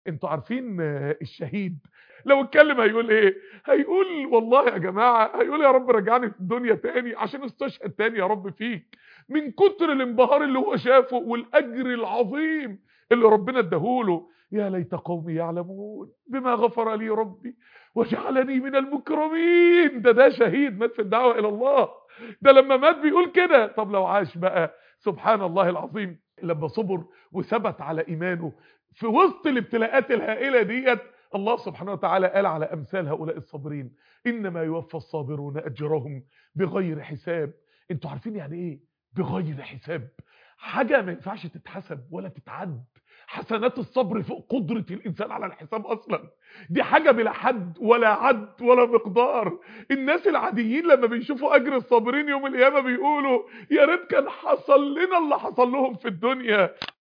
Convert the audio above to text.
انتوا عارفين الشهيد لو اتكلم هيقول ايه هيقول والله يا جماعة هيقول يا رب رجعني في الدنيا تاني عشان استشهد تاني يا رب فيك من كتر الانبهار اللي هو شافه والاجر العظيم اللي ربنا اداهوله يا ليت قومي يعلمون بما غفر لي ربي وجعلني من المكرمين ده ده شهيد مات في الدعوة الى الله ده لما مات بيقول كده طب لو عاش بقى سبحان الله العظيم لما صبر وثبت على ايمانه في وسط الابتلاءات الهائلة ديت الله سبحانه وتعالى قال على امثال هؤلاء الصابرين انما يوفى الصابرون اجرهم بغير حساب انتوا عارفين يعني ايه بغير حساب حاجة ما ينفعش تتحسب ولا تتعد حسنات الصبر فوق قدرة الإنسان على الحساب أصلا دي حاجة بلا حد ولا عد ولا مقدار الناس العاديين لما بيشوفوا أجر الصابرين يوم القيامة بيقولوا يا ريت كان حصل لنا اللي حصل لهم في الدنيا